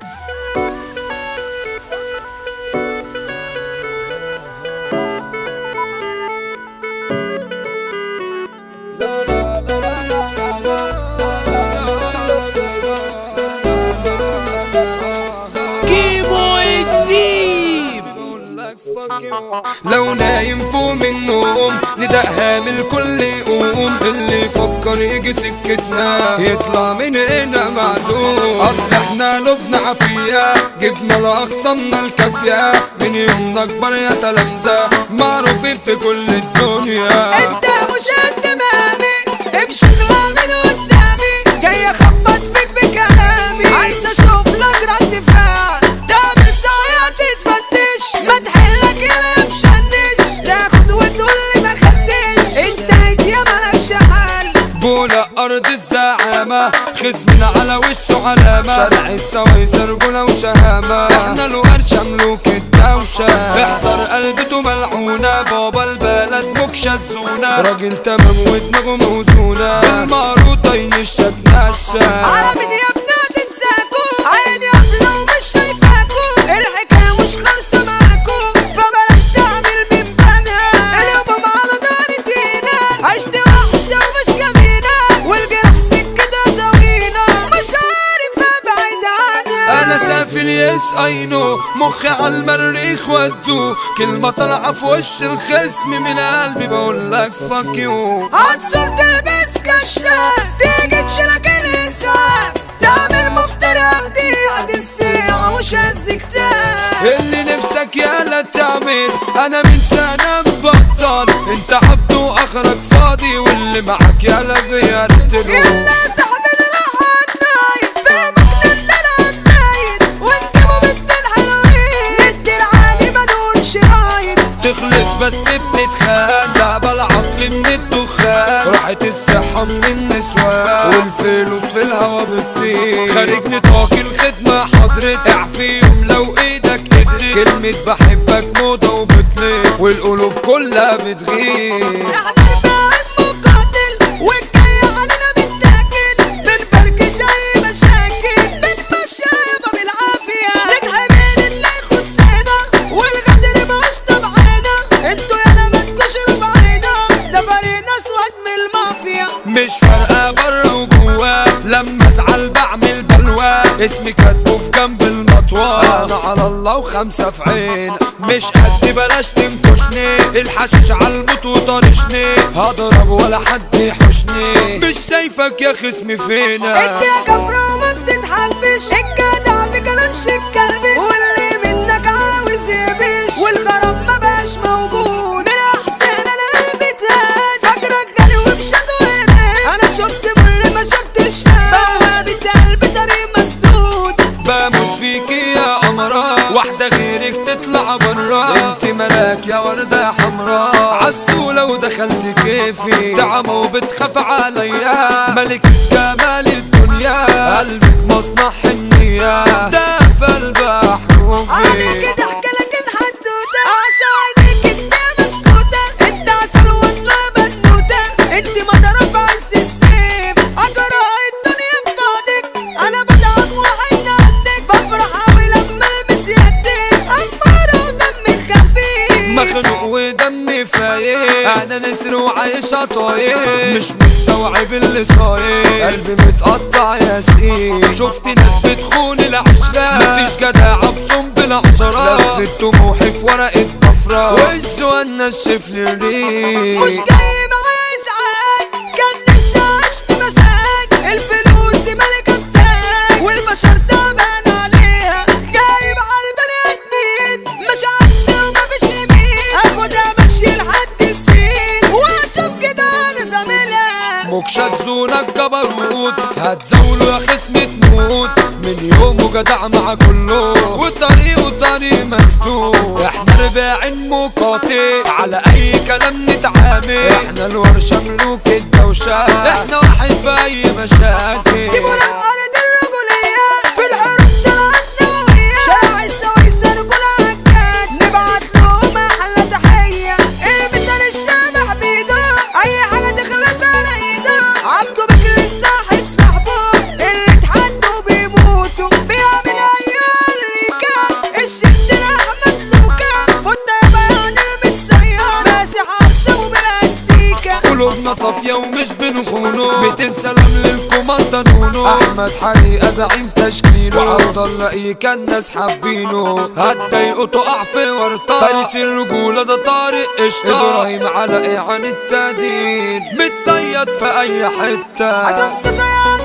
كيمو الديب لو نايم فوق من النوم ندقها من الكل يقوم اللي يفكر يجي سكتنا يطلع من هنا معدوم اصل احنا لبنا عافية جبنا لاقصانا الكافية من يومنا كبر يا تلامذة معروفين في كل الدنيا انت مش قد مامي امشي اطلع من قدامي جاي اخبط فيك بكلامي عايز اشوف لك رد فعل تعمل ساعة تتفتش ما تحلك يا مشنش تاخد وتقول لي ما خدتش انت يا مالكش حل بولا ارض الزعامة خصمنا على وشه علامة شارع السويس رجولة وشهامة احنا الورشة ملوك الدوشة احذر قلبته ملعونة بابا البلد مكشة الزونة راجل تمام ودماغه موزونة بالمعروضة ينشك نشة على مين يا ابني تنساكو عادي قافلة ومش شايفاكو الحكاية مش خالصة معاكو فبلاش تعمل من بنا اليوم على دار دينا عشت وحشة ومش جميلة والجرح سكتها طويلة مش عارف ابعد عنها انا سافل يس اينو مخي على المريخ ودو كلمة طالعة في وش الخصم من قلبي بقول لك فاك يو عنصر تلبس كشاف تيجي تشيلك الاسعاف تعمل مفترق دي عد الساعة مش هز كتاف اللي نفسك يالا تعمل انا من سنة مبطل انت عبد واخرك فاضي واللي معك يالا بيرتلو يلا صاحبنا لقعد نايم فهمك ان انا نايم وانت ممثل حلوين ندي العالي ما نقولش رايد تخلص بس بنتخان زعب العقل من الدخان راحت الصحة من النسوان والفلوس في الهوا بتطير خارج نطاق الخدمة حضرت اعفي يوم لو ايدك قدرت كلمة بحبك موضة وبتلف والقلوب كلها بتغير احنا الباعد مقاتل والجاي علينا متاكل بنفركش اي مشاكل بنمشي يابا بالعافية نتحمل اللي يخصنا والغدر مش طبعنا انتوا يالا ما تكشروا بعينا ده فريق اسود من المافيا مش فارقة برا وجوا لما ازعل بعمل بلوى اسمي كاتبه في جنب المطوى انا على الله وخمسة في عين مش قد بلاش تنكشني الحشيش على الموت وطرشني هضرب ولا حد يحوشني مش شايفك يا خصمي فينا انت يا كفرة ما بتتحبش الجدع بكلامش الكلبش واللي منك عاوز يبش والغرام ما بقاش موجود من احسن انا قلبي تهان فاكرك غالي وبشد وهنان انا شفت مر ما شفتش بوابة قلبي طريق مسدود بموت فيكي يا قمرة واحدة غيرك تطلع برا انت ملاك يا وردة حمراء عسولة ودخلت كيفي تعمى وبتخاف عليا ملكة جمال الدنيا قلبك مصنع حنية ده في البحر انا كده احكي لك الحدوته عشان عينيك انت مسكوته انت عسل والله بنوته انت مضرب عز السيف اجرى الدنيا في بعدك انا بتعب وعين عندك بفرح اوي لما المس يدك امارة ودمي خفيف مخنوق ودمي فايق انا نسر وعايشة طايق مش مستوعب اللي صاير قلبي متقطع يا شقيق شفت ناس بتخون العشرة مفيش جدع بصم بالعشرة لفت طموحي في ورقة بفرة والجوان نشف لي الريق مش جاي معايا ازعاج كان نفسي اعيش بمزاج الفلوس دي ملكة تاج والبشر تعبان عليها جايب على البني ادمين مش عكس ومفيش يمين اخدها ماشي لحد السين واشوف كده انا زميلها مكشة زونك جبروت هتزاولوا يا خصم تموت من يومه جدع مع كله وطريقه طريق مسدود احنا رباعين مقاطع على اي كلام نتعامل احنا الورشة ملوك الدوشة احنا واحد في اي مشاكل دي مرقرة الرجولية في الحروب طلعت نووية شارع السويس رجولة عجاد نبعت لهم أحلى تحية المثال الشبح بيده أي حاجة تخلص على إيده عبده بكر الصاحب صاحبه اللي اتحدوا بيموتوا بيعمل أي نونو 200 سلام للكوماندا نونو احمد حريقه زعيم تشكيله وعبد الله ايه كان ناس حابينه هتضايقه تقع في ورطه فارس الرجوله ده طارق قشطه ابراهيم على ايه عن التهديد متصيد في اي حته عصام صاصا